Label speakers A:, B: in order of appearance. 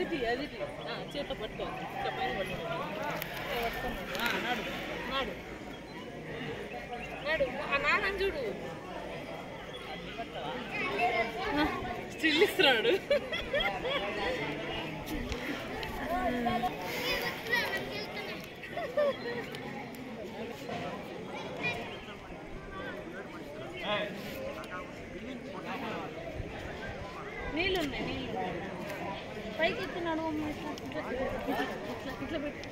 A: తీ, అది తీ. ఆ, చేతిలో పట్టుకో ఇట్లా పైన పట్టుకో ఇట్లా పట్టుకున్నాడు ఆ, నాడు నాడు నాడు ఆ నాన్నని చూడు స్టిల్ ఇస్తున్నాడు నీళ్ళు ఉన్నాయి నీళ్ళు ఉన్నాయి. పైకి ఎత్తున్నాడు అమ్మ ఇట్లా ఇట్లా ఇట్లా ఇట్లా పెట్టు